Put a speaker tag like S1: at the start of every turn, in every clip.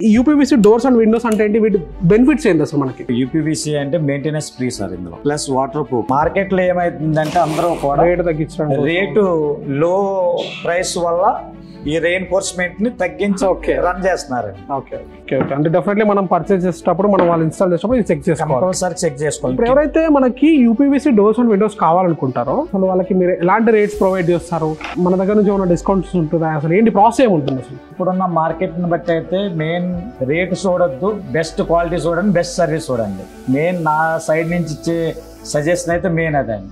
S1: UPVC doors and Windows అంటే ఏంటి వీటి బెనిఫిట్స్ ఏంటి అసలు మనకి
S2: యూపీవీసీ అంటే మెయింటెనెన్స్ ఫ్రీ సార్ ఇందులో ప్లస్ వాటర్ ప్రూఫ్ మార్కెట్ లో ఏమైతుందంటే అందరూ కూడా
S1: రేట్ తగ్గించడం
S2: రేటు లో ప్రైస్ వల్ల ఈ రెయిన్ఫోర్స్మెంట్ ని తగ్గించి
S1: Okay.
S2: రన్ చేస్తున్నారు
S1: ఓకే ఓకే ఓకే అంటే డెఫినెట్లీ మనం పర్చేస్ చేసేటప్పుడు మనం వాళ్ళు ఇన్స్టాల్ చేసేటప్పుడు ఇది చెక్ చేసుకోవాలి
S2: కంపల్సరీ చెక్
S1: ఇప్పుడు
S2: చేసుకోవాలి
S1: ఎవరైతే మనకి యూపీవీసీ డోర్స్ అండ్ విండోస్ కావాలనుకుంటారో అసలు వాళ్ళకి మీరు ఎలాంటి రేట్స్ ప్రొవైడ్ చేస్తారు మన దగ్గర నుంచి ఏమైనా డిస్కౌంట్స్ ఉంటుందా అసలు ఏంటి ప్రాసెస్ ఏముంటుంది అసలు
S2: ఇప్పుడున్న మార్కెట్ ని బట్టి అయితే మెయిన్ రేట్ చూడొద్దు బెస్ట్ క్వాలిటీ చూడండి బెస్ట్ సర్వీస్ చూడండి మెయిన్ నా సైడ్ నుంచి ఇచ్చే సజెషన్ అయితే మెయిన్ అదండి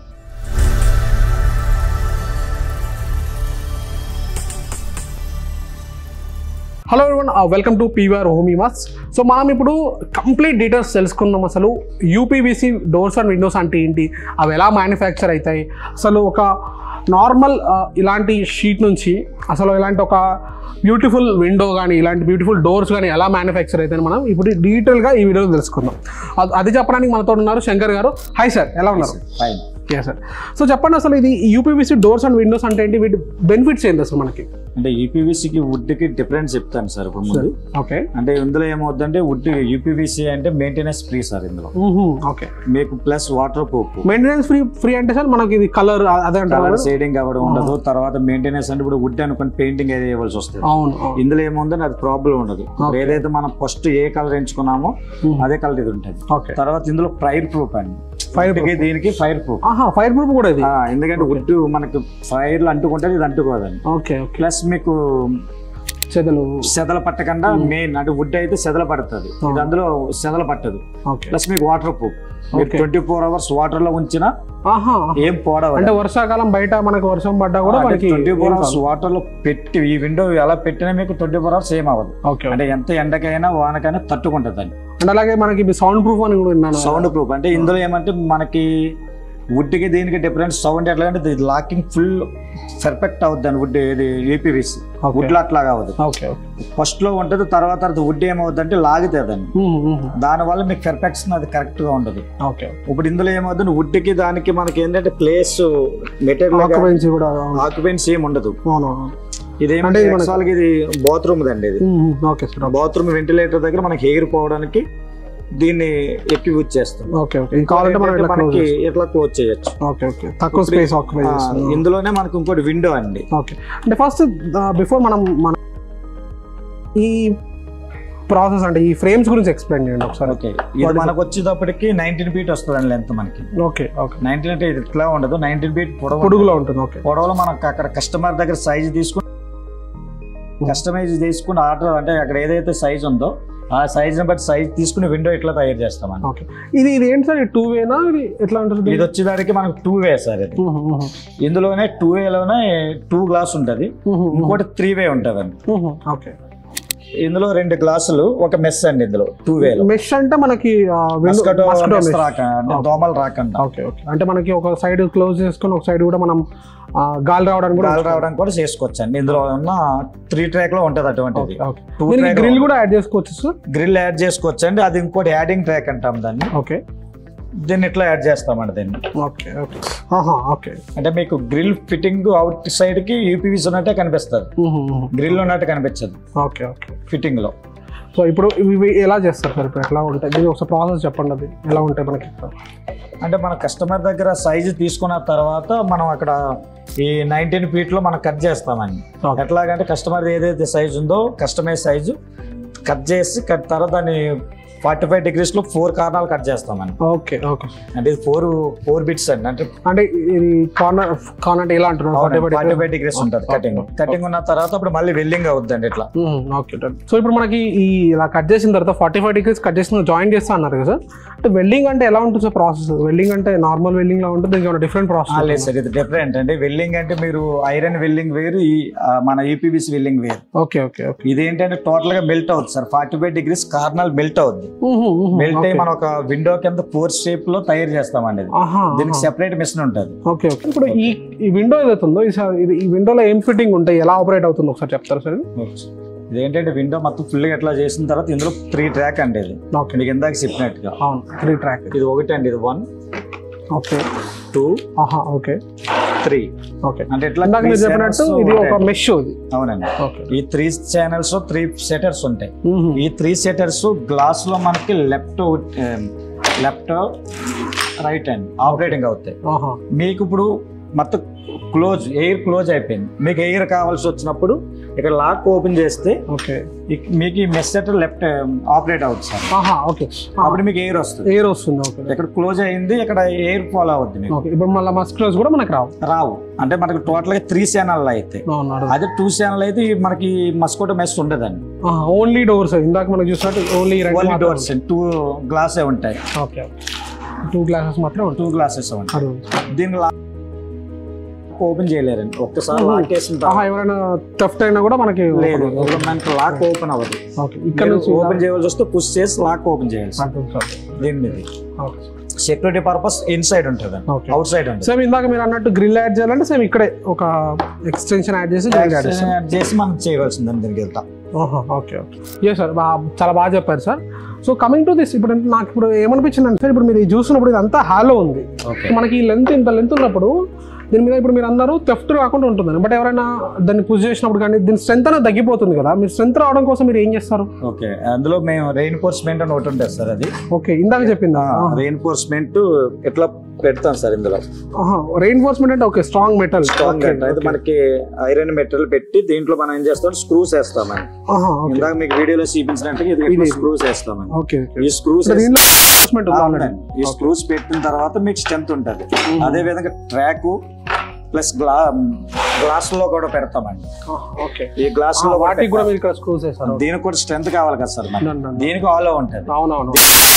S1: hello everyone welcome to PVR హోమీమాస్ సో మనం ఇప్పుడు కంప్లీట్ డీటెయిల్స్ తెలుసుకుందాం అసలు యూపీవీసీ డోర్స్ అండ్ విండోస్ అంటే ఏంటి అవి ఎలా మ్యానుఫ్యాక్చర్ అవుతాయి అసలు ఒక నార్మల్ ఇలాంటి షీట్ నుంచి అసలు ఇలాంటి ఒక బ్యూటిఫుల్ విండో కానీ ఇలాంటి బ్యూటిఫుల్ డోర్స్ కానీ ఎలా మ్యానుఫ్యాక్చర్ అవుతాయి మనం ఇప్పుడు డీటెయిల్గా ఈ వీడియోలో తెలుసుకుందాం అది- అది చెప్పడానికి మనతో ఉన్నారు శంకర్ గారు హాయ్ సార్ ఎలా ఉన్నారు
S2: ఫైన్
S1: యా సార్ సో చెప్పండి అసలు ఇది యూపీవీసీ డోర్స్ అండ్ విండోస్ అంటే ఏంటి వీటి బెనిఫిట్స్ ఏంటి అసలు మనకి
S2: అంటే యూపీవీసీకి వుడ్కి డిఫరెన్స్ చెప్తాను సార్ ఇప్పుడు ముందు
S1: ఓకే
S2: అంటే ఇందులో ఏమవుతుందంటే వుడ్ యూపీవీసీ అంటే మెయింటెనెన్స్ ఫ్రీ సార్ ఇందులో
S1: ఓకే
S2: మీకు plus water proof
S1: maintenance free free అంటే సార్ మనకి ఇది కలర్ అదే అంటారు
S2: కలర్
S1: కదా?
S2: షేడింగ్ అవ్వడం ఉండదు తర్వాత మెయింటెనెన్స్ అంటే ఇప్పుడు వుడ్ అనుకుని పెయింటింగ్ ఏది వేయవలసి వస్తుంది
S1: అవును అవును.
S2: ఇందులో ఏముందని అది ప్రాబ్లం ఉండదు ఇప్పుడు ఏదైతే మనం ఫస్ట్ ఏ కలర్ ఎంచుకున్నామో
S1: Mhm.
S2: అదే కలర్ ఇది ఉంటుంది
S1: ఓకే
S2: తర్వాత ఇందులో ఫైర్ ప్రూఫ్ అండి
S1: Fire
S2: Wood కి దీనికి ఫైర్ ప్రూఫ్
S1: ఆహా ఫైర్ ప్రూఫ్ కూడా ఇది
S2: ఎందుకంటే వుడ్ మనకి ఫైర్ అంటుకుంటే ఇది అంటుకోదండి
S1: ఓకే ఓకే
S2: ప్లస్ మీకు
S1: చెదలు
S2: సెదల పట్టకుండా మెయిన్ అంటే వుడ్ అయితే సెదల పడుతుంది ఇది అందులో సెదల పట్టదు
S1: ఓకే
S2: ప్లస్ మీకు వాటర్ ప్రూఫ్ మీరు
S1: Okay.
S2: Twenty four hours water లో ఉంచినా
S1: ఆహా
S2: ఏం పోడవ
S1: అంటే వర్షాకాలం బయట మనకు వర్షం పడ్డా కూడా మనకి
S2: ట్వంటీ ఫోర్ అవర్స్ వాటర్ లో పెట్టి ఈ విండో ఎలా పెట్టినా మీకు ట్వంటీ ఫోర్ అవర్స్ ఏం అవ్వదు
S1: ఓకే
S2: అంటే ఎంత ఎండకైనా వానకైనా తట్టుకుంటుంది అని
S1: అండ్ అలాగే మనకి ఇది సౌండ్ ప్రూఫ్ అని కూడా విన్నాను
S2: సౌండ్ ప్రూఫ్ అంటే ఇందులో ఏమంటే మనకి వుడ్ కి దీనికి డిఫరెన్స్ సౌండ్ ఎట్లా అంటే లాకింగ్ ఫుల్ పర్ఫెక్ట్ అవుద్ది అని వుడ్ ఇది ఏపీవీసీ
S1: ఓకే
S2: వుడ్ లో అట్లాగా అవ్వదు
S1: ఓకే ఓకే
S2: ఫస్ట్ లో ఉంటుంది తర్వాత తర్వాత వుడ్ ఏమవుద్ది అంటే లాగుతుంది అని దానివల్ల మీకు పర్ఫెక్షన్ అది కరెక్ట్ గా ఉండదు
S1: ఓకే
S2: ఇప్పుడు ఇందులో ఏమవుతుంది వుడ్ కి దానికి మనకి ఏంటంటే ప్లేస్ మెటీరియల్
S1: ఆక్యుపెన్సీ కూడా
S2: ఆక్యుపెన్సీ ఏమి ఉండదు
S1: అవును అవును.
S2: ఇదేమంటే
S1: అంటే ఇది మనకి-
S2: యాక్చువల్గా ఇది బాత్రూమ్ అండి ఇది
S1: um, um, okay sir
S2: bathroom ventilator దగ్గర మనకి ఎయిర్ పోవడానికి దీన్ని ఎక్కి యూజ్ చేస్తాం
S1: ఓకే ఓకే ఇది కావాలంటే మనం ఇట్లా
S2: మనకి
S1: close
S2: ఇట్లా క్లోజ్ చేయొచ్చు
S1: ఓకే ఓకే తక్కువ స్పేస్ ఆక్యుపై
S2: ఆ,
S1: చేస్తాం
S2: ఇందులోనే మనకి ఇంకోటి విండో అండి
S1: ఓకే అంటే ఫస్ట్ బిఫోర్ మనం మన ఈ ప్రాసెస్ అంటే ఈ ఫ్రేమ్స్ గురించి ఎక్స్ప్లెయిన్ చేయండి ఒకసారి
S2: ఓకే ఇది మనకు వచ్చేటప్పటికి నైన్టీన్ ఫీట్ వస్తుంది లెంత్ మనకి
S1: ఓకే ఓకే
S2: నైన్టీన్ అంటే ఇది ఇట్లా ఉండదు నైన్టీన్ ఫీట్ పొడవు
S1: పొడుగులో ఉంటుంది ఓకే
S2: పొడవులో మనకు అక్కడ కస్టమర్ దగ్గర సైజ్ తీసుకుని కస్టమైజ్ తీసుకుని ఆర్డర్ అంటే అక్కడ ఏదైతే సైజ్ ఉందో ఆ సైజ్ ని బట్టి సైజ్ తీసుకుని విండో ఇట్లా తయారు చేస్తామని
S1: ఓకే ఇది ఇది ఏంటి సార్ టూ వేనా ఇది ఎట్లా ఉంటుంది
S2: ఇది వచ్చేదానికి మనకు టూ వే సార్ ఇది
S1: ఉహు, ఉహు,
S2: ఇందులోనే టూ వేలోనే టూ గ్లాస్ ఉంటది
S1: ఉహు, ఉహు,
S2: ఇంకోటి త్రీ వే ఉంటదండి
S1: ఉహు, ఓకే
S2: ఇందులో రెండు గ్లాసులు ఒక మెస్ అండి ఇందులో టూ వేలో
S1: మెష్ అంటే మనకి ఆ, window-
S2: mosquito
S1: mosquito
S2: mesh
S1: mesh.
S2: రాక అంటే దోమలు రాకుండా
S1: ఓకే ఓకే అంటే మనకి ఒక సైడ్ క్లోజ్ చేసుకొని ఒక సైడ్ కూడా మనం ఆ, గాలి రావడానికి కూడా
S2: గాలి రావడానికి కూడా చేసుకోవచ్చు అండి ఇందులో ఉన్న త్రీ ట్రాక్ లో ఉంటది అటువంటిది
S1: ఓకే
S2: టూ
S1: దీనికి గ్రిల్ కూడా యాడ్ చేసుకోవచ్చు సార్
S2: గ్రిల్ యాడ్ చేసుకోవచ్చు అండి అది ఇంకోటి యాడింగ్ ట్రాక్ అంటాం దాన్ని
S1: ఓకే
S2: దీన్ని ఇట్లా యాడ్ చేస్తామండి దీన్ని
S1: ఓకే ఓకే ఆహా ఓకే
S2: అంటే మీకు గ్రిల్ ఫిట్టింగ్ అవుట్ సైడ్ కి యూపీవీస్ ఉన్నట్టే కనిపిస్తుంది
S1: ఉహు, ఉహు,
S2: గ్రిల్ ఉన్నట్టు కనిపించదు
S1: ఓకే ఓకే
S2: ఫిట్టింగ్ లో
S1: సో ఇప్పుడు ఇవి ఎలా చేస్తారు సార్ ఇప్పుడు ఎట్లా ఉంటాయి దీని ఒకసారి ప్రాసెస్ చెప్పండి అది ఎలా ఉంటాయి మనకి
S2: అంటే మన కస్టమర్ దగ్గర సైజు తీసుకున్న తర్వాత మనం అక్కడ ఈ నైన్టీన్ ఫీట్ లో మనం కట్ చేస్తామండి
S1: Okay.
S2: ఎట్లాగంటే కస్టమర్ ఏదైతే సైజు ఉందో కస్టమైజ్ సైజు కట్ చేసి కట్ తర్వాత దాన్ని ఫార్టీ ఫైవ్ డిగ్రీస్ లో ఫోర్ కార్నర్లు కట్ చేస్తామండి
S1: ఓకే ఓకే
S2: అంటే ఇది ఫోర్ ఫోర్ బిట్స్ అండి అంటే
S1: అంటే ఇది కార్నర్ కార్నర్ ఎలా అంటున్నారు
S2: ఫార్టీ
S1: 45
S2: ఫైవ్ డిగ్రీస్ ఉంటుంది
S1: Okay.
S2: కటింగ్ కటింగ్ ఉన్న తర్వాత అప్పుడు మళ్ళీ వెల్లింగ్ అవుద్దండి ఇట్లా
S1: మ్మ్. ఓకే డన్ సో ఇప్పుడు మనకి ఈ ఇలా కట్ చేసిన తర్వాత ఫార్టీ ఫైవ్ డిగ్రీస్ కట్ చేసిన జాయిన్ చేస్తా అన్నారు కదా సార్ అంటే వెల్డింగ్ అంటే ఎలా ఉంటుంది సార్ ప్రాసెస్ వెల్డింగ్ అంటే నార్మల్ వెల్డింగ్ లా ఉంటుంది దీనికి డిఫరెంట్
S2: ఆ,
S1: ప్రాసెస్
S2: లేదు సార్ ఇది డిఫరెంట్ అంటే వెల్లింగ్ అంటే మీరు ఐరన్ వెల్లింగ్ వేరు ఈ ఆ, మన ఈపీబీసీ వెల్లింగ్ వేరు
S1: ఓకే ఓకే ఓకే
S2: ఇది ఏంటంటే టోటల్ గా మెల్ట్ అవుతుంది sir forty five degrees corner melt అవుద్ది మెల్ట్ అయ్యి మనం ఒక విండో కింద ఫోర్ షేప్ లో తయారు చేస్తామండి ఇది
S1: ఆహా
S2: దీనికి సెపరేట్ మిషన్ ఉంటుంది
S1: ఓకే ఓకే ఇప్పుడు ఈ ఈ విండో ఏదైతే ఉందో ఈ సా- ఇది ఈ విండోలో ఏం ఫిట్టింగ్ ఉంటాయి ఎలా ఆపరేట్ అవుతుందో ఒకసారి చెప్తారా సార్
S2: ఇది ఏంటంటే విండో మొత్తం ఫుల్ గా ఎట్లా చేసిన తర్వాత ఇందులో త్రీ ట్రాక్ అండి ఇది
S1: ఓకే
S2: మీకు ఇందాక చెప్పినట్టుగా
S1: అవును త్రీ ట్రాక్
S2: ఇది ఒకటి అండి ఇది వన్
S1: ఓకే
S2: టూ
S1: ఆహా ఓకే
S2: త్రీ
S1: ఓకే
S2: అంటే ఎట్లా
S1: ఇందాక
S2: three
S1: మీరు చెప్పినట్టు
S2: channels
S1: ఇది ఒక
S2: ఉంటాయి.
S1: మెష్ ఇది
S2: అవునండి
S1: ఓకే
S2: ఈ త్రీ ఛానల్స్ త్రీ సెటర్స్ ఉంటాయి ఈ త్రీ సెటర్స్ గ్లాస్ లో మనకి left left right hand operating అవుతాయి
S1: ఆహా
S2: మీకు ఇప్పుడు మొత్తం క్లోజ్ ఎయిర్ క్లోజ్ అయిపోయింది మీకు ఎయిర్ కావాల్సి వచ్చినప్పుడు ఇక్కడ లాక్ ఓపెన్ చేస్తే
S1: ఓకే
S2: ఇక్- మీకు ఈ మెస్ సెటర్ లెఫ్ట్ ఆపరేట్ అవుతుంది సార్
S1: ఆహా ఓకే
S2: అప్పుడు మీకు ఎయిర్ వస్తుంది
S1: ఎయిర్ వస్తుంది ఓకే
S2: ఇక్కడ క్లోజ్ అయింది ఇక్కడ ఎయిర్ ఫాలో అవుద్ది మీకు
S1: ఓకే ఇప్పుడు మళ్ళీ మస్క్లోస్ కూడా మనకు రావు
S2: రావు అంటే మనకి టోటల్ గా త్రీ ఛానల్ అయితే
S1: అవును
S2: అదే టూ ఛానల్ అయితే ఈ మనకి మస్కోటో మెస్ ఉండదండి
S1: ఓన్లీ డోర్స్ ఇందాక మనం చూసినట్టు ఓన్లీ
S2: ఓన్లీ డోర్స్ టూ గ్లాసే ఉంటాయి
S1: ఓకే టూ గ్లాసెస్ మాత్రమే
S2: టూ
S1: ఉంటుంది
S2: గ్లాసెస్ ఉంటాయి
S1: అడుగు
S2: దీని లాక్ ఓపెన్ చేయలేరండి ఒక్కసారి
S1: Mhm.
S2: లాక్ వేసిన
S1: ఆహా
S2: తర్వాత
S1: ఎవరైనా థెఫ్ట్ అయినా కూడా మనకి
S2: లేదు ఒక మనకి లాక్ ఓపెన్ అవ్వదు
S1: ఓకే ఇక్కడ నుంచి
S2: ఓపెన్ చేయవలసి వస్తే పుష్ చేసి లాక్ ఓపెన్ చేయాలి సార్. దీని మీద
S1: ఓకే
S2: సెక్యూరిటీ పర్పస్ ఇన్సైడ్ ఉంటుంది
S1: ఓకే
S2: అవుట్ సైడ్ ఉంటుంది
S1: సేమ్ ఇందాక మీరు అన్నట్టు గ్రిల్ యాడ్ చేయాలంటే సేమ్ ఇక్కడే ఒక ఎక్స్టెన్షన్ యాడ్ చేసి గ్రిల్ యాడ్ చేస్తాం
S2: Add చేసి మనం చేయవలసిందని దీనికి వెళ్తాం
S1: ఓకే ఓకే ఏ సార్ బా చాలా బాగా చెప్పారు sir so coming to this ఇప్పుడు నాకు ఇప్పుడు ఏమనిపించింది అంటే ఇప్పుడు మీరు ఇది చూసినప్పుడు ఇదంతా హాలో ఉంది
S2: ఓకే
S1: మనకి ఈ లెంత్ ఇంత లెంత్ ఉన్నప్పుడు దీని మీద ఇప్పుడు మీరు అన్నారు థెఫ్ట్ రాకుండా ఉంటుందని బట్ ఎవరైనా దాన్ని పుష్ చేసినప్పుడు కానీ దీని స్ట్రెంత్ అనేది తగ్గిపోతుంది కదా మీరు స్ట్రెంత్ రావడం కోసం మీరు ఏం చేస్తారు
S2: ఓకే అందులో మేము రెయిన్ఫోర్స్మెంట్ అని ఒకటి ఉంటుంది సార్ అది
S1: ఓకే ఇందాక చెప్పిందా
S2: రెయిన్ఫోర్స్మెంట్ ఎట్లా పెడతాం సార్ ఇందులో
S1: రెయిన్ఫోర్స్మెంట్ అంటే ఓకే స్ట్రాంగ్ మెటల్
S2: స్ట్రాంగ్ అంటే అయితే మనకి ఐరన్ మెటీరియల్ పెట్టి దీంట్లో మనం ఏం చేస్తాం స్క్రూస్ వేస్తామని ఇందాక మీకు వీడియోలో చూపించినట్టుగా ఇది
S1: ఇది.
S2: స్క్రూస్ వేస్తామని
S1: ఓకే ఓకే
S2: ఈ స్క్రూస్
S1: దీనిలో enforcement ఉంది already.
S2: ఈ స్క్రూస్ పెట్టిన తర్వాత మీకు స్ట్రెంత్ ఉంటుంది అదే విధంగా ట్రాక్ ప్లస్ గ్లా గ్లాస్ లో కూడా పెడతామండి
S1: Ah, ఓకే
S2: ఈ గ్లాస్ లో కూడా
S1: వాటికి కూడా
S2: పెడతాం.
S1: మీరు ఇక్కడ స్క్రూస్ వేస్తారు
S2: దీనికి కూడా స్ట్రెంత్ కావాలి కదా సార్ మనకి.
S1: Done, done.
S2: దీనికి ఆల్ ఉంటుంది
S1: అవునవును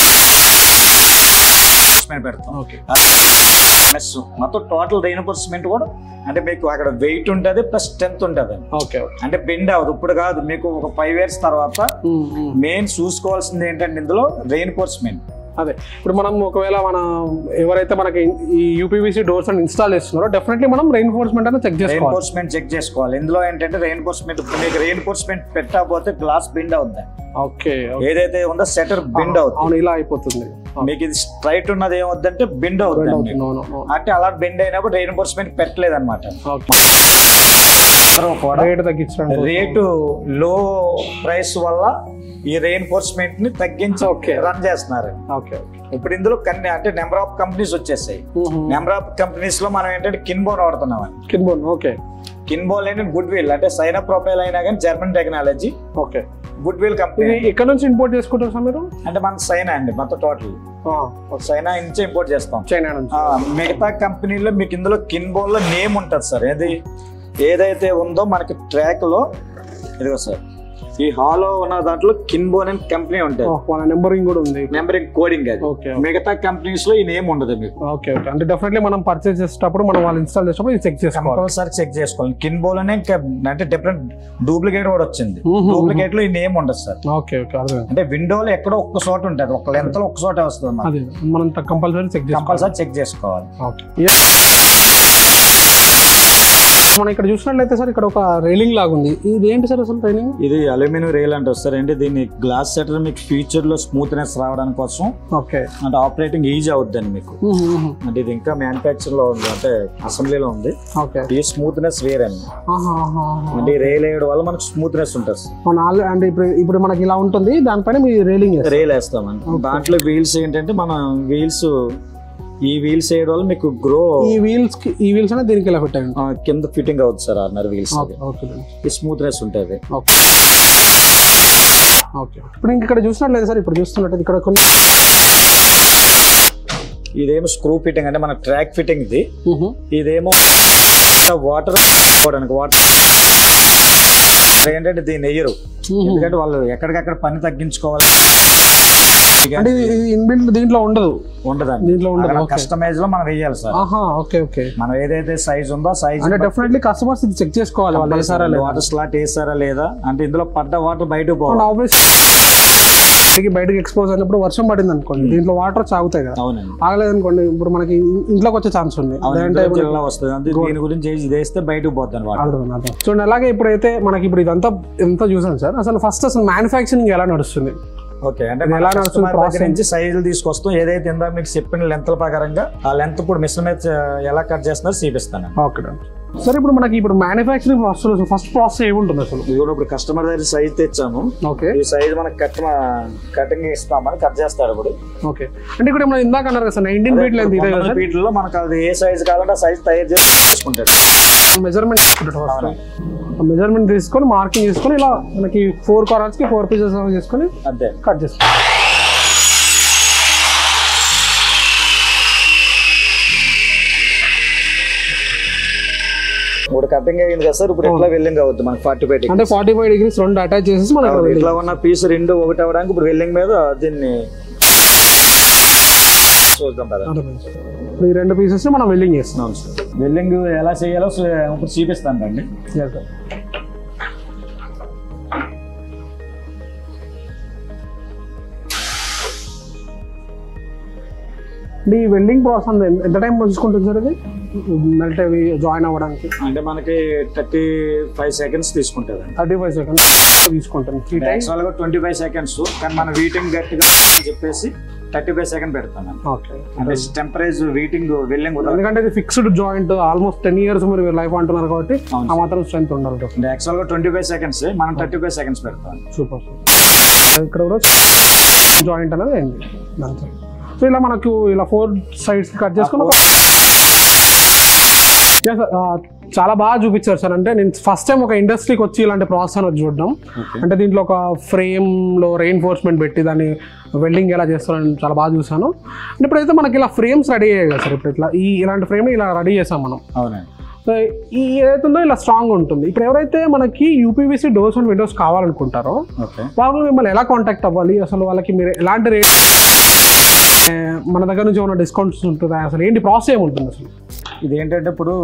S2: పెడతాం
S1: ఓకే
S2: ప్లస్ మొత్తం టోటల్ రైన్ఫోర్స్మెంట్ కూడా అంటే మీకు అక్కడ వెయిట్ ఉంటుంది ప్లస్ స్ట్రెంత్ ఉంటుంది
S1: ఓకే
S2: అంటే బెండ్ అవ్వదు ఇప్పుడు కాదు మీకు ఒక ఫైవ్ ఇయర్స్ తర్వాత మెయిన్ చూసుకోవాల్సింది ఏంటంటే ఇందులో రెయిన్ఫోర్స్మెంట్
S1: అదే ఇప్పుడు మనం ఒకవేళ మన ఎవరైతే మనకి ఈ యూపీవీసీ డోర్స్ అని ఇన్స్టాల్ చేస్తున్నారో డెఫినెట్లీ మనం రెయిన్ఫోర్స్మెంట్ అనేది చెక్ చేసుకోవాలి
S2: రెయిన్ఫోర్స్మెంట్ చెక్ చేసుకోవాలి ఇందులో ఏంటంటే రెయిన్ఫోర్స్మెంట్ మీకు రెయిన్ఫోర్స్మెంట్ పెట్టకపోతే గ్లాస్ బెండ్ అవుద్ది
S1: ఓకే
S2: ఏదైతే ఉందో సెటర్ బెండ్ అవుతుంది
S1: అవును ఇలా అయిపోతుంది
S2: మీకు ఇది స్ట్రైట్ ఉన్నది ఏమవుద్దంటే బెండ్ అవుతుంది
S1: అవుతుంది అవును అవును.
S2: అంటే అలా బెండ్ అయినప్పుడు రెయిన్ఫోర్స్మెంట్ పెట్టలేదు అనమాట
S1: ఓకే రేట్ తగ్గించడం
S2: రేటు లో ప్రైస్ వల్ల ఈ రెయిన్ఫోర్స్మెంట్ ని తగ్గించి
S1: Okay.
S2: రన్ చేస్తున్నారు
S1: ఓకే
S2: ఇప్పుడు ఇందులో కన్ని అంటే నెంబర్ ఆఫ్ కంపెనీస్ వచ్చేసాయి నెంబర్ ఆఫ్ కంపెనీస్ లో మనం ఏంటంటే కిన్బోన్ వాడుతున్నాం
S1: కింద బోన్ ఓకే
S2: కిన్బోన్ ఏంటంటే గుడ్ విల్ అంటే సైన్ ప్రొఫైల్ అయినా కానీ German technology
S1: okay
S2: goodwill company
S1: ఇది ఎక్కడ నుంచి ఇంపోర్ట్ చేసుకుంటారు సార్ మీరు
S2: అంటే మన సైనా అండి మొత్తం టోటల్ సైనా నుంచి ఇంపోర్ట్ చేస్తాం
S1: చైనా నుంచి
S2: ఆ, మిగతా కంపెనీలో మీకు ఇందులో కిన్బోన్ లో నేమ్ ఉంటుంది సార్ ఏది ఏదైతే ఉందో మనకి ట్రాక్ లో ఇదిగో సార్ ఈ హాలో ఉన్న దాంట్లో కిన్బోన్ అని కంపెనీ ఉంటుంది
S1: ఓ, మన నెంబరింగ్ కూడా ఉంది
S2: నెంబరింగ్ కోడింగ్ అది
S1: ఓకే
S2: మిగతా కంపెనీస్ లో ఈ నేమ్ ఉండదు మీకు
S1: ఓకే ఓకే అంటే డెఫినెట్లీ మనం పర్చేస్ చేసేటప్పుడు మనం వాళ్ళు ఇన్స్టాల్ చేసేటప్పుడు ఇది చెక్ చేసుకోవాలి
S2: కంపల్సరీ చెక్ చేసుకోవాలి కిన్బోల్ అనే ఇంకా అంటే డిఫరెంట్ డూప్లికేట్ కూడా వచ్చింది
S1: మ్మ్.
S2: డూప్లికేట్ లో ఈ నేమ్ ఉండదు సార్
S1: ఓకే ఓకే అర్థమైంది
S2: అంటే విండోలో ఎక్కడో ఒక్క చోట ఉంటుంది ఒక లెంత్ లో ఒక్క చోట వస్తుంది
S1: అదే మనం కంపల్సరీ చెక్ చేసుకోవాలి
S2: కంపల్సరీ చెక్ చేసుకోవాలి
S1: ఓకే మనం ఇక్కడ చూసినట్లయితే సార్ ఇక్కడ ఒక రైలింగ్ లాగా ఉంది ఇది ఏంటి సార్ అసలు రైలింగ్
S2: ఇది అల్యూమినియం రైల్ అంటే వస్తారు అంటే దీన్ని గ్లాస్ సెటర్ మీకు ఫ్యూచర్ లో స్మూత్నెస్ రావడానికి కోసం
S1: ఓకే
S2: అంటే ఆపరేటింగ్ ఈజీ అవుద్దండి మీకు అంటే ఇది ఇంకా మ్యానుఫ్యాక్చర్ లో ఉంది అంటే అసెంబ్లీలో ఉంది
S1: ఓకే
S2: ఈ స్మూత్నెస్ వేరండి అంటే ఈ రైల్ వేయడం వల్ల మనకు స్మూత్నెస్ ఉంటుంది
S1: మన ఆల్ అంటే ఇప్పుడు ఇప్పుడు మనకి ఇలా ఉంటుంది దానిపైన మీ రైలింగ్
S2: రైల్ వేస్తామండి దాంట్లో వీల్స్ ఏంటంటే మన వీల్స్ ఈ వీల్స్ వేయడం వల్ల మీకు గ్రో
S1: ఈ వీల్స్ కి ఈ వీల్స్ అనేది దీనికి ఇలా పెట్టండి
S2: కింద ఫిట్టింగ్ అవుతుంది సార్ ఆర్నర్ వీల్స్
S1: ఓకే ఓకే
S2: ఈ స్మూత్నెస్ ఉంటుంది
S1: ఓకే ఓకే ఇప్పుడు ఇంక ఇక్కడ చూసినట్లేదు సార్ ఇప్పుడు చూస్తున్నట్టు ఇక్కడ కొన్ని
S2: ఇదేమో స్క్రూ ఫిట్టింగ్ అంటే మన ట్రాక్ ఫిట్టింగ్ ఇది
S1: మ్హూ.
S2: ఇదేమో వాటర్ పోవడానికి వాటర్ ఏంటంటే దీన్ని వెయ్యరు
S1: మ్హూ.
S2: ఎందుకంటే వాళ్ళు ఎక్కడికక్కడ పని తగ్గించుకోవాలి
S1: అంటే ఇది ఇన్బిల్ట్ దీంట్లో ఉండదు
S2: ఉండదండి
S1: దీంట్లో ఉండదు ఓకే
S2: కస్టమైజ్ లో మనం వెయ్యాలి సార్
S1: ఆహా ఓకే ఓకే
S2: మనం ఏదైతే సైజ్ ఉందో సైజ్
S1: అంటే డెఫినెట్లీ కస్టమర్స్ ఇది చెక్ చేసుకోవాలి వాళ్ళు వేసారా లేదా
S2: వాటర్ స్లాట్ వేసారా లేదా అంటే ఇందులో పడ్డ వాటర్ బయటకు పోవాలి
S1: ఆబ్వియస్లీ బయటకి ఎక్స్పోజ్ అయినప్పుడు వర్షం పడింది అనుకోండి దీంట్లో వాటర్ చాగుతాయి కదా
S2: అవునండి
S1: ఆగలేదు అనుకోండి ఇప్పుడు మనకి ఇంట్లోకి వచ్చే ఛాన్స్ ఉంది
S2: అవును,
S1: లేదంటే
S2: ఇందులో
S1: ఇప్పుడు
S2: జిల్లా వస్తుంది అంటే దీని గురించి ఇది వేస్తే బయటకు పోతుంది వాటర్
S1: అర్థం అర్థం చూడండి అలాగే ఇప్పుడైతే మనకి ఇప్పుడు ఇదంతా ఎంత చూసాను సార్ అసలు ఫస్ట్ అసలు మ్యానుఫ్యాక్చరింగ్ ఎలా నడుస్తుంది
S2: ఓకే అంటే
S1: ఇది ఎలా
S2: మన
S1: నడుస్తుంది
S2: customer
S1: process?
S2: దగ్గర నుంచి సైజులు తీసుకొస్తాం ఏదైతే ఇందా మీకు చెప్పిన లెంత్ల ప్రకారంగా ఆ లెంత్ ఇప్పుడు మిషన్ మీద ఎలా కట్ చేస్తున్నారో చూపిస్తాను
S1: ఓకే సార్ ఇప్పుడు మనకి ఇప్పుడు మ్యానుఫ్యాక్చరింగ్ ప్రాసెస్ ఫస్ట్ ప్రాసెస్ ఏముంటుంది అసలు
S2: ఇదిగో ఇప్పుడు కస్టమర్ దగ్గర సైజ్ తెచ్చాము
S1: ఓకే
S2: ఈ సైజ్ మనకి కట్ కటింగ్ ఇస్తామని కట్ చేస్తారు ఇప్పుడు
S1: ఓకే అంటే ఇక్కడ మనం ఇందాక అన్నారు కదా సార్ నైన్టీన్ ఫీట్ లెంత్ ఇదే కదా సార్
S2: వీటిలో మనకు అది ఏ సైజ్ కావాలంటే ఆ సైజ్ తయారు చేసి చేసుకుంటాడు
S1: మెజర్మెంట్ తీసుకుంటాడు ఫస్ట్ మెజర్మెంట్ తీసుకొని మార్కింగ్ చేసుకొని ఇలా మనకి ఫోర్ కార్నర్స్ కి ఫోర్ పీసెస్ చేసుకొని
S2: అంతే
S1: కట్ చేసుకుంటాం
S2: ఇప్పుడు కటింగ్ అయ్యింది కదా సార్ ఇప్పుడు ఎట్లా వెల్లింగ్ అవుతుంది మనకి ఫార్టీ ఫైవ్
S1: అంటే ఫార్టీ ఫైవ్ డిగ్రీస్ రెండు అటాచ్ చేసేసి మనకి
S2: ఇట్లా ఉన్న పీస్ రెండు ఒకటి అవ్వడానికి ఇప్పుడు వెల్లింగ్ మీద దీన్ని చూద్దాం కదా
S1: ఈ రెండు పీసెస్ మనం వెల్లింగ్ చేస్తున్నాం
S2: వెల్లింగ్ ఎలా చేయాలో సో ఇప్పుడు చూపిస్తాను అండి
S1: Yes, sir. అంటే ఈ వెల్డింగ్ ప్రాసెస్ ఎంత టైం తీసుకుంటుంది సార్ ఇది మెల్ట్ అవి జాయిన్ అవ్వడానికి
S2: అంటే మనకి థర్టీ ఫైవ్ సెకండ్స్ తీసుకుంటుంది
S1: థర్టీ ఫైవ్ సెకండ్స్ తీసుకుంటాను త్రీ టైమ్స్
S2: యాక్చువల్గా ట్వంటీ ఫైవ్ సెకండ్స్ కానీ మన వీటింగ్ గట్టిగా అని చెప్పేసి థర్టీ ఫైవ్ సెకండ్ పెడతాను
S1: ఓకే
S2: అంటే టెంపరేచర్ వీటింగ్ వెల్లింగ్ వదలదు
S1: ఎందుకంటే ఇది fixed joint almost ten years మీరు లైఫ్ అంటున్నారు కాబట్టి
S2: అవును
S1: ఆ మాత్రం స్ట్రెంత్ ఉండాలి
S2: అంటే యాక్చువల్గా ట్వంటీ ఫైవ్ సెకండ్స్ మనం థర్టీ ఫైవ్ సెకండ్స్ పెడతాం
S1: సూపర్ ఇక్కడ కూడా జాయింట్ అనేది అయింది అంతే సో ఇలా మనకు ఇలా ఫోర్ సైడ్స్ కట్ చేసుకుని Yes, sir. ఆ, చాలా బాగా చూపించారు సార్ అంటే నేను ఫస్ట్ టైం ఒక ఇండస్ట్రీకి వచ్చి ఇలాంటి ప్రాసెస్ అనేది చూడడం అంటే దీంట్లో ఒక ఫ్రేమ్లో రెయిన్ఫోర్స్మెంట్ పెట్టి దాన్ని వెల్డింగ్ ఎలా చేస్తారని చాలా బాగా చూసాను అంటే ఇప్పుడైతే మనకి ఇలా ఫ్రేమ్స్ రెడీ అయ్యాయి కదా సార్ ఇప్పుడు ఇట్లా ఈ ఇలాంటి ఫ్రేమ్ ఇలా రెడీ చేసాం మనం
S2: అవునండి
S1: సో ఈ ఏదైతే ఉందో ఇలా స్ట్రాంగ్ ఉంటుంది ఇప్పుడు ఎవరైతే మనకి యూపీవీసీ డోర్స్ అండ్ విండోస్ కావాలనుకుంటారో
S2: ఓకే
S1: వాళ్ళు మిమ్మల్ని ఎలా కాంటాక్ట్ అవ్వాలి అసలు వాళ్ళకి మీరు ఎలాంటి రేట్ మన దగ్గర నుంచి ఏమైనా డిస్కౌంట్స్ ఉంటుందా అసలు ఏంటి ప్రాసెస్ ఏముంటుంది అసలు
S2: ఇది ఏంటంటే ఇప్పుడు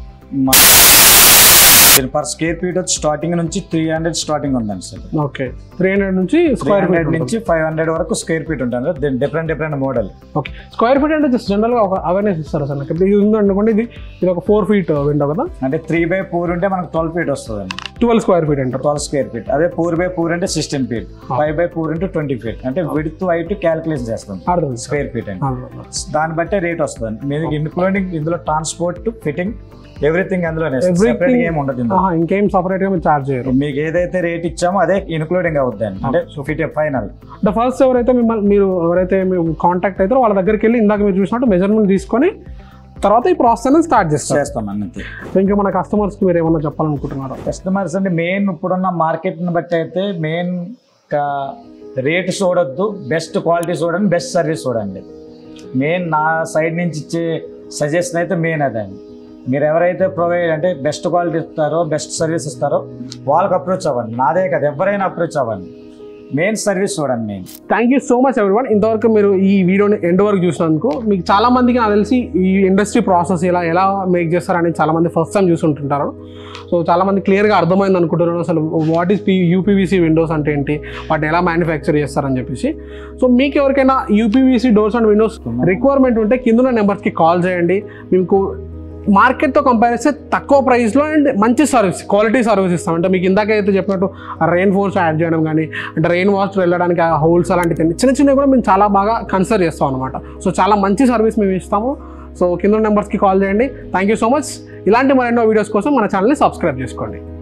S2: పర్ స్క్వేర్ ఫీట్ వచ్చి స్టార్టింగ్ నుంచి త్రీ హండ్రెడ్ స్టార్టింగ్ ఉందండి సార్
S1: ఓకే త్రీ హండ్రెడ్ నుంచి
S2: త్రీ
S1: స్క్వేర్
S2: హండ్రెడ్
S1: ఫీట్
S2: నుంచి ఫైవ్ హండ్రెడ్ వరకు స్క్వేర్ ఫీట్ ఉంటుంది different different model
S1: okay square feet అంటే జస్ట్ జనరల్గా ఒక అవేర్నెస్ ఇస్తారు సార్ నాకు ఇప్పుడు ఇది ఉందనుకోండి ఇది ఇది ఒక ఫోర్ ఫీట్ విండో కదా
S2: అంటే త్రీ బై ఫోర్ ఉంటే మనకు ట్వెల్వ్ ఫీట్ వస్తుందండి
S1: ట్వెల్వ్ స్క్వేర్ ఫీట్ అంటారు
S2: ట్వెల్వ్ స్క్వేర్ ఫీట్ అదే ఫోర్ బై ఫోర్ అంటే sixteen feet five by four అంటే ట్వంటీ ఫీట్ అంటే విడ్త్ హైట్ క్యాలిక్యులేట్ చేస్తాం
S1: అర్థం
S2: స్క్వేర్ ఫీట్ అండి దాన్ని బట్టే రేట్ వస్తుంది మీరు ఇన్క్లూడింగ్ ఇందులో ట్రాన్స్పోర్ట్ ఫిట్టింగ్ ఎవ్రీథింగ్ అందులోనే
S1: Everything-
S2: సెపరేట్ ఏం ఉండదు ఇందులో
S1: ఇంకేం సపరేట్గా మీరు ఛార్జ్ చేయరు
S2: మీకు ఏదైతే రేట్ ఇచ్చామో అదే ఇన్క్లూడింగ్ అవుద్ది అండి అంటే ఫిట్ ఫైనల్
S1: అంటే ఫస్ట్ ఎవరైతే మిమ్మల్ని మీరు ఎవరైతే మీరు కాంటాక్ట్ అవుతారో వాళ్ళ దగ్గరికి వెళ్ళి ఇందాక మీరు చూసినట్టు మెజర్మెంట్ తీసుకొని తర్వాత ఈ ప్రాసెస్ అనేది స్టార్ట్ చేస్తారు
S2: చేస్తాం అన్నది
S1: సో ఇంకా మన కస్టమర్స్కి మీరు ఏమన్నా చెప్పాలనుకుంటున్నారా
S2: కస్టమర్స్ అంటే మెయిన్ ఇప్పుడున్న మార్కెట్ని బట్టి అయితే మెయిన్ రేట్ చూడొద్దు బెస్ట్ క్వాలిటీ చూడండి బెస్ట్ సర్వీస్ చూడండి మెయిన్ నా సైడ్ నుంచి ఇచ్చే సజెషన్ అయితే మెయిన్ అదండి మీరు ఎవరైతే ప్రొవైడ్ అంటే బెస్ట్ క్వాలిటీ ఇస్తారో బెస్ట్ సర్వీస్ ఇస్తారో వాళ్ళకి అప్రోచ్ అవ్వండి నాదే కదా ఎవరైనా అప్రోచ్ అవ్వండి మెయిన్ సర్వీస్ చూడండి main
S1: thank you so much everyone ఇంతవరకు మీరు ఈ వీడియోని ఎండ్ వరకు చూసినందుకు మీకు చాలా మందికి నాకు తెలిసి ఈ ఇండస్ట్రీ ప్రాసెస్ ఇలా ఎలా మేక్ చేస్తారని చాలా మంది ఫస్ట్ టైం చూసుంటుంటారు సో చాలా మంది క్లియర్గా అర్థమైంది అనుకుంటున్నాను అసలు what is P UPVC windows అంటే ఏంటి వాటిని ఎలా మ్యానుఫ్యాక్చర్ చేస్తారని చెప్పేసి సో మీకు ఎవరికైనా UPVC doors and windows requirement ఉంటే కింద నెంబర్స్కి కాల్ చేయండి మీకు మార్కెట్తో కంపేర్ చేస్తే తక్కువ ప్రైస్లో అండ్ మంచి సర్వీస్ క్వాలిటీ సర్వీస్ ఇస్తాం అంటే మీకు ఇందాకైతే చెప్పినట్టు రెయిన్ ఫోర్స్ యాడ్ చేయడం కానీ అంటే రెయిన్ వాటర్ వెళ్ళడానికి హోల్స్ అలాంటివి చిన్న చిన్నవి కూడా మేము చాలా బాగా కన్సిడర్ చేస్తాం అనమాట సో చాలా మంచి సర్వీస్ మేము ఇస్తాము సో కింద నెంబర్స్కి కాల్ చేయండి థ్యాంక్ యూ సో మచ్ ఇలాంటి మరెన్నో వీడియోస్ కోసం మన ఛానల్ని సబ్స్క్రైబ్ చేసుకోండి